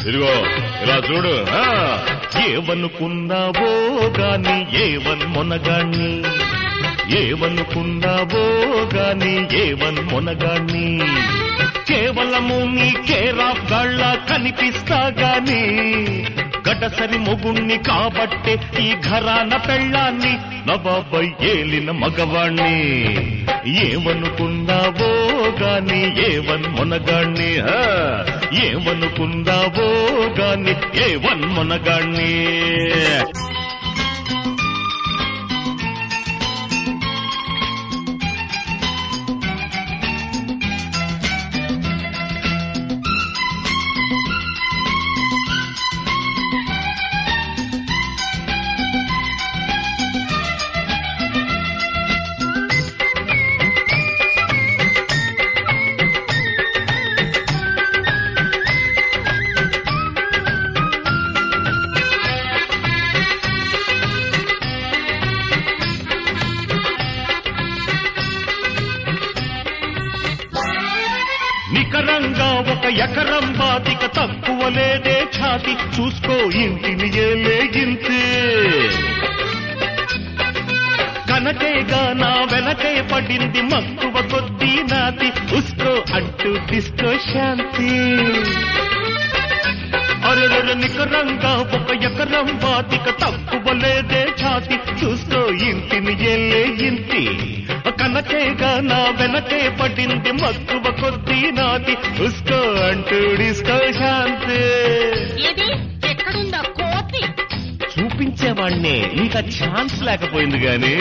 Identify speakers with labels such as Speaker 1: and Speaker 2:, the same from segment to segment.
Speaker 1: ఇదిగో ఇలా చూడు ఆ, ఏవనుకున్నావో గాని ఏవన్ మొనగాణ్ణి ఏవనుకున్నావో గాని ఏవన్ మొనగాణ్ణి కేవలము నీ కేరాఫ్ గాళ్ళ కనిపిస్తా గాని గడసరి మొగుణ్ణి కాబట్టే ఈ ఘరాన పెళ్ళాన్ని నవాబై ఏలిన మగవాణ్ణి ఏమనుకున్నావో గాని ఏవన్ మొనగాణ్ణి ఆ, ఏమనుకున్నావో గాని ఏవన్ మొనగాణ్ణి నికరంగా ఒక ఎకరం బాతిక తక్కువ లేదే ఛాతి చూసుకో ఇంటిని ఏలేగింతే కనకేగా నా వెనకే పడింది మక్కువ కొద్దీ నాతి ఉస్కో అంటూ డిస్కో శాంతి అరెరెర నికరంగా ఒక ఎకరం బాతిక తక్కువ లేదే ఛాతి చూసుకో ఇంటిని ఎల్లే ఇంటి కనకేగా నా వెనకే పడింది మక్కువ కొద్దీ నాతి ఉస్కో అంటూ డిస్కో శాంతి
Speaker 2: ఏది ఎక్కడుందా కోతి
Speaker 1: చూపించేవాణ్ణే ఇంకా ఛాన్స్ లేకపోయింది గాని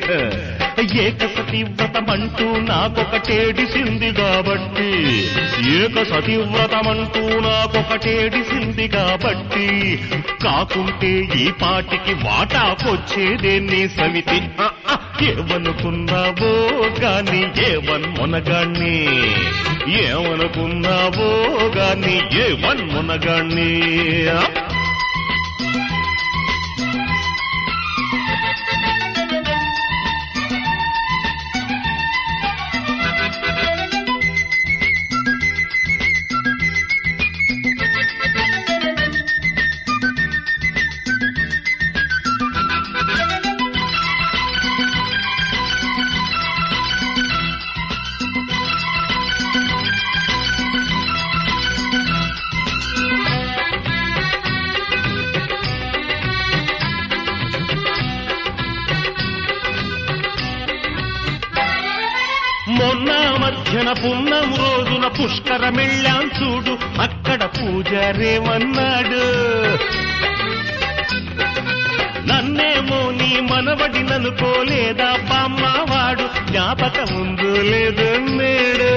Speaker 1: ఏకసతివ్రతమంటూ నాకొకటేడిసింది కాబట్టి ఏకసతివ్రతమంటూ నాకొకటేడిసింది కాబట్టి కాకుంటే ఈ పాటికి వాటాకొచ్చేదే నీ సవితి ఆ, ఆ, ఏమనుకున్నావో గాని ఏవన్ మునగాణ్ణి ఏమనుకున్నావో గాని ఏవన్ మునగాణ్ణి ఆ? మొన్న మధ్యన పున్నం రోజున పుష్కరమెళ్ళాం చూడు అక్కడ పూజారేమన్నాడు నన్నేమో నీ మనవడి ననుకోలేదా బామ్మవాడు జ్ఞాపకం ఉందో లేదో నేడు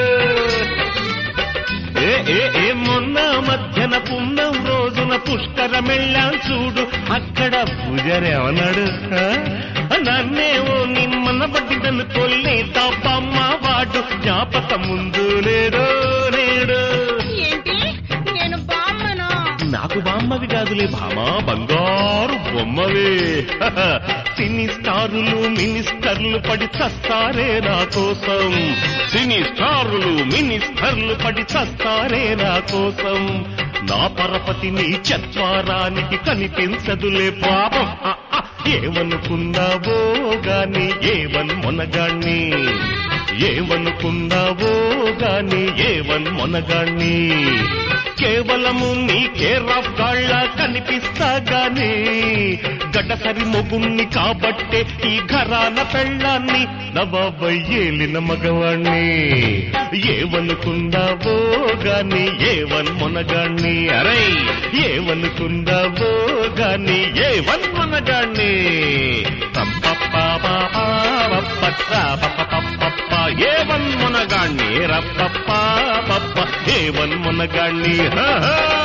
Speaker 1: ఏ ఏ ఏ మొన్న మధ్యన పున్నం రోజున పుష్కరమెళ్ళాం చూడు అక్కడ పూజారేమన్నాడు ఆ? నన్నేమో నిమ్మన పట్టిదను కొల్లే తప్పమ్మ వాడు జ్ఞాపకం ముందు లేడో లేడో
Speaker 2: ఏంటి నేను బామ్మనా
Speaker 1: నాకు బామ్మవి కాదులే భామా బంగారు బొమ్మవే సినీ స్టారులు మినిస్టర్లు పడి చస్తారే నా కోసం సినీ స్టారులు మినిస్టర్లు పడి చస్తారే నా కోసం నా పరపతి నీ చత్వారానికి కనిపించదులే పాపం ఆ, ఆ, ఏమనుకున్నావో గాని ఏవన్ మొనగాణ్ణి ఏమనుకున్నావో గాని ఏవన్ మొనగాణ్ణి కేవలము నీ కేరాఫ్ గాళ్ళ కనిపిస్తా గాని గడ్డసరి మొగుణ్ణి కాబట్టే ఈ ఘరాన పెళ్ళాన్ని నవాబయ్యేలిన మగవాణ్ణి ఏమనుకున్నావో గాని ఏవన్ మొనగాణ్ణి అరై ఏమనుకున్నావో గాని ఏవన్ మొనగాణ్ణి ఏవన్ మునగాణ్ణి రప్ప ఏవన్ మునగాణ్ణి హా, హా.